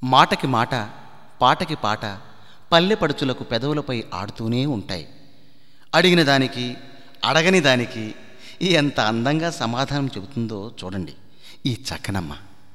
మాటకి మాట పాటకి పాట పల్లె పడుచులకు పెదవులపై ఆడుతూనే ఉంటాయి అడిగిన దానికి అడగని దానికి ఎంత అందంగా సమాధానం చెబుతుందో చూడండి ఈ చక్కనమ్మ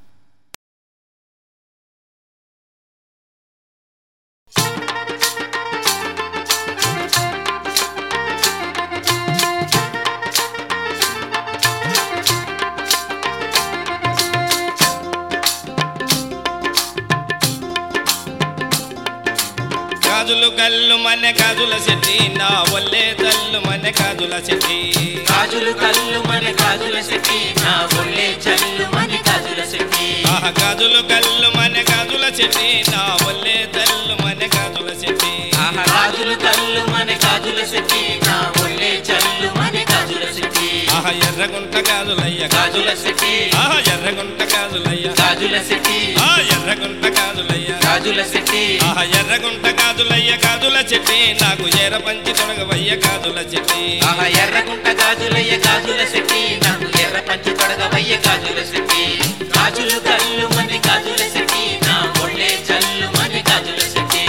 గాజులు గల్లు మన గాజుల చెట్టి నా ఒల్లే తల్లు మన గాజుల చెట్టి గాజులు కళ్ళు మన గాజుల శెట్టి నా ఒళ్ళే చల్లు మన గాజుల శెట్టి ఆహ గాజులు గల్లు మన గాజుల చెట్టి నా ఒల్లే తల్లు మన గాజుల చెట్టి ఆహా గాజులు కళ్ళు మన గాజుల శెట్టి నా ఒళ్ళే చల్లు మన గాజుల శెట్టి ఆహ ఎర్రగుంట గాజులయ్య గాజుల శెట్టి ఆహ ఎర్రగుంట గాజులయ్య గాజుల శెట్టి ఆ ఎర్రగుంట గాజులయ్య గాజుల శెట్టి ఆహ ఎర్రగుంట గాజులయ్య గాజుల చెట్టి నాకు ఎర్ర పంచి తొడగవయ్య గాజుల చెట్టి ఆహా ఎర్రగుంట గాజులయ్య గాజుల శెట్టి నాకు ఎర్ర పంచి తొడగవయ్య గాజుల శెట్టి గాజులు కళ్ళు మన గాజుల శెట్టి నా ఒళ్ళే చల్లు మన గాజుల శెట్టి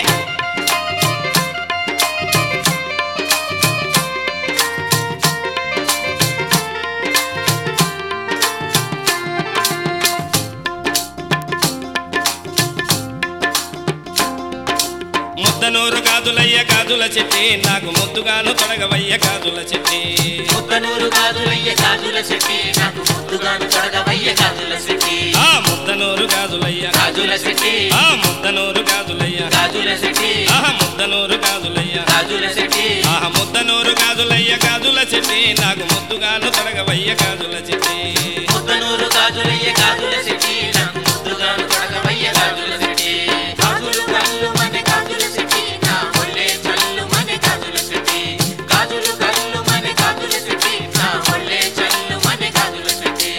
ముద్దనూరు గాజులయ్య గాజుల చెట్టి నాకు ముద్దుగాను తొడగవయ్య గాజుల చెట్టి ముద్దనూరు గాజులయ్య గాజుల శెట్టి నాకు ముద్దుగాను తొడగవయ్య గాజుల శెట్టి ఆ ముద్దనూరు గాజులయ్య గాజుల శెట్టి ఆ ముద్దనూరు గాజులయ్య గాజుల శెట్టి ఆహ ముద్దనూరు గాజులయ్య గాజుల శెట్టి ఆహ ముద్దనూరు గాజులయ్య గాజుల చెట్టి నాకు ముద్దుగాను తొడగవయ్య గాజుల చెట్టి ముద్దనూరు గాజులయ్య గాజుల శెట్టి నాకు ముద్దుగాను తొడగవయ్య గాజుల శెట్టి గాజులు కళ్ళు మన గాజుల శెట్టి నా ఒళ్ళే చల్లు మన గాజుల శెట్టి గాజులు కళ్ళు మన గాజుల శెట్టి నా ఒళ్ళే చల్లు మన గాజుల శెట్టి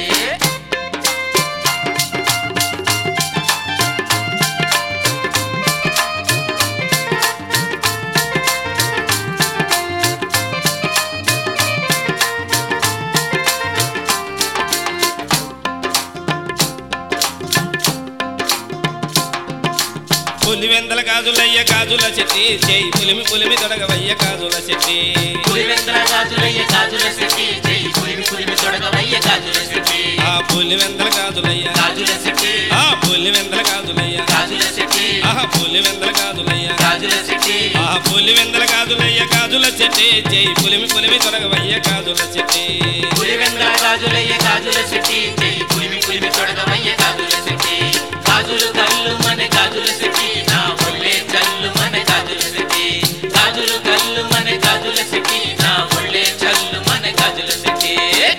పులివెందల గాజులయ్య గాజుల చెట్టి చేయి పులిమి పులిమి తొడగవయ్య గాజుల చెట్టి పులివెంద్ర గాజులయ్య గాజుల శెట్టి జై పులిమి పులిమి తొడగవయ్య గాజుల శెట్టి ఆ పులివెందల గాజులయ్య గాజుల శెట్టి ఆ పులివెందల గాజులయ్య గాజుల శెట్టి ఆహ పులివెందల గాజులయ్య గాజుల శెట్టి ఆహ పులివెందల గాజులయ్య గాజుల చెట్టి చేయి పులిమి పులిమి తొడగవయ్య గాజుల చెట్టి పులివెంద్ర గాజులయ్య గాజుల శెట్టి జై పులిమి పులిమి తొడగవయ్య గాజుల శెట్టి గాజులు కళ్ళు మన గాజుల శెట్టి నా ఒళ్ళే చల్లు మన గాజుల శెట్టి గాజులు కళ్ళు మన గాజుల శెట్టి నా ఒళ్ళే చల్లు మన గాజుల శెట్టి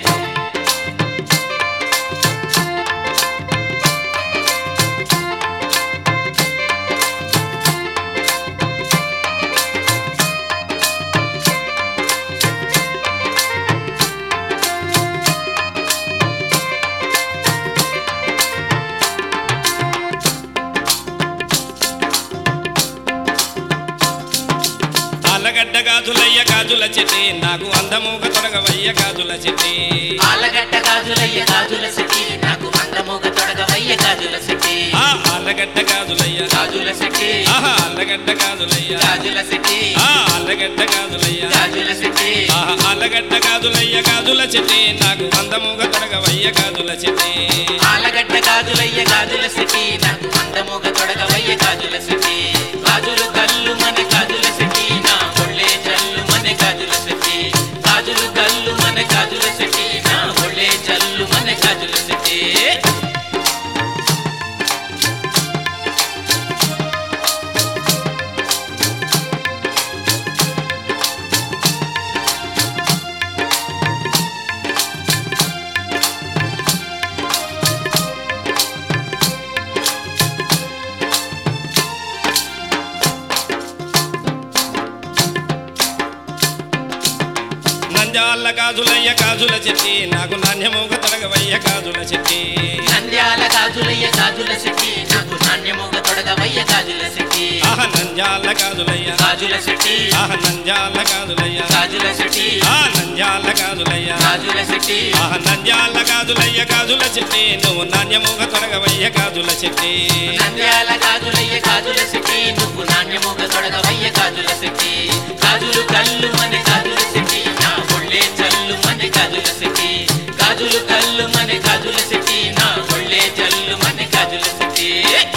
ఆలగడ్డ గాజులయ్య గాజుల చెట్టి నాకు అందముగా తొడగవయ్య గాజుల చెట్టి ఆలగడ్డ గాజులయ్య గాజుల శెట్టి నాకు అందమోగ తొడగవయ్య గాజుల శెట్టి ఆ ఆలగడ్డ గాజులయ్య గాజుల శెట్టి ఆహా ఆలగడ్డ గాజులయ్య గాజుల శెట్టి ఆ ఆలగడ్డ గాజులయ్య గాజుల శెట్టి ఆహా ఆలగడ్డ గాజులయ్య గాజుల చెట్టి నాకు అందముగా తొడగవయ్య గాజుల చెట్టి ఆలగడ్డ గాజులయ్య గాజుల శెట్టి నాకు అందమోగ తొడగవయ్య గాజుల శెట్టి గాజులు కళ్ళు మన గాజుల శెట్టి నా ఒళ్ళే చల్లు మన గాజుల శెట్టి గాజులు కళ్ళు మన గాజుల శెట్టి నా ఒళ్ళే చల్లు మన గాజుల శెట్టి నంజాల గాజులయ్య గాజుల చెట్టి నాకు నాణ్యముగా తొడగవయ్య గాజుల చెట్టి నంద్యాల గాజులయ్య గాజుల శెట్టి నాకు నాణ్యమోగ తొడగవయ్య గాజుల శెట్టి ఆహా ఆహ నంజాల గాజులయ్య గాజుల సిటీ ఆహ నంజాల గాజులయ్య గాజుల సిటీ ఆ నంజాల గాజులయ్య గాజుల సిటీ ఆహ నంజాల గాజులయ్య గాజుల చెట్టి నువ్వు నాణ్యముగ తొడగవయ్య గాజుల చెట్టి నంద్యాల గాజులయ్య గాజుల సిటీ నువ్వు నాణ్యముగ తొడగవయ్య గాజుల సిటీ గాజులు కళ్ళు మన గాజుల సిటీ నా ఒళ్ళే చల్లు మన గాజుల సిటీ గాజులు కళ్ళు మన గాజుల సిటీ నా ఒళ్ళే చల్లు మన గాజుల సిటీ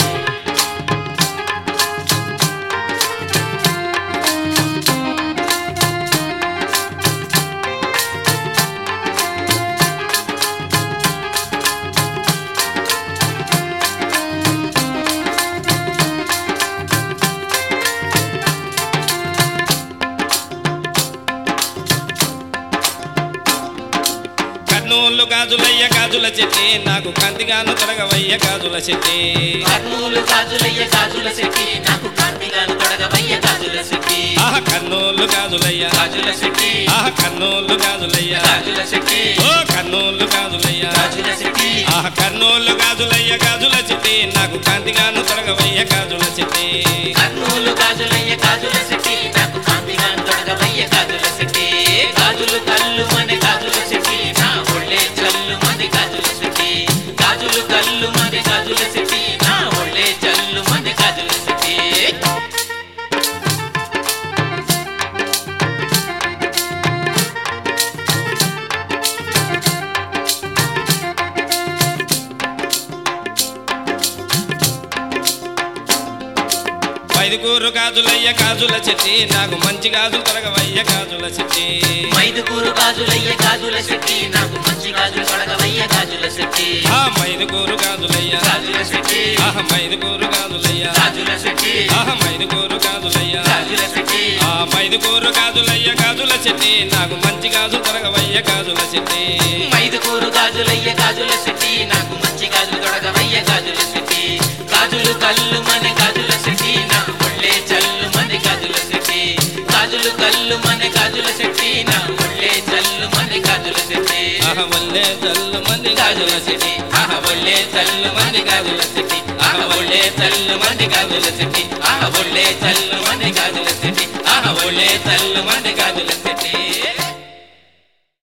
కర్నూలు గాజులయ్య గాజుల చెట్టి నాకు కందిగాను తొడగవయ్య గాజుల చెట్టి కర్నూలు గాజులయ్య గాజుల సిటీ నాకు కాంతిగాను తొడగవయ్య గాజుల సిటీ ఆహ కర్నూలు గాజులయ్య గాజుల సిటీ ఆహ కర్నూలు గాజులయ్య గాజుల సిటీ ఓ కర్నూలు గాజులయ్య గాజుల సిటీ ఆహ కర్నూలు గాజులయ్య గాజుల చెట్టి నాకు కాంతిగాను తొడగవయ్య గాజుల చెట్టి కర్నూలు గాజులయ్య గాజుల సిటీ నాకు కాంతిగాను తొడగవయ్య గాజుల సిటీ గాజులు కళ్ళు మన గాజుల సిటీ నా ఒళ్ళే చల్లు మన గాజుల సిటీ గాజులు కళ్ళు మన గాజుల సిటీ నా ఒళ్ళే చల్లు మన గాజుల సిటీ మైదుకూరు గాజులయ్య గాజుల చెట్టి నాకు మంచి గాజులు తొడగవయ్య గాజుల చెట్టి మైదుకూరు గాజులయ్య గాజుల సిటీ నాకు మంచి గాజులు తొడగవయ్య గాజుల సిటీ ఆ మైదుకూరు గాజులయ్య గాజుల సిటీ ఆహ మైదుకూరు గాజులయ్య గాజుల సిటీ ఆహ మైదుకూరు గాజులయ్య గాజుల సిటీ ఆ మైదుకూరు గాజులయ్య గాజుల చెట్టి నాకు మంచి గాజులు తొడగవయ్య గాజుల చెట్టి మైదుకూరు గాజులయ్య గాజుల సిటీ నాకు మంచి గాజులు తొడగవయ్య గాజుల సిటీ గాజులు కళ్ళు మన గాజుల సిటీ నా ఒళ్ళే చల్లు మన గాజుల సిటీ గాజులు కళ్ళు మన గాజుల సిటీ నా ఒళ్ళే చల్లు మన గాజుల సిటీ ఆహ వల్లే జల్లు మంది గాజుల సిటీ ఆహ ఒళ్ళే చల్లు మన గాజుల సిటీ ఆహ ఒళ్ళే చల్లు మన గాజుల సిటీ ఆహ ఒళ్ళే చల్లు మన గాజుల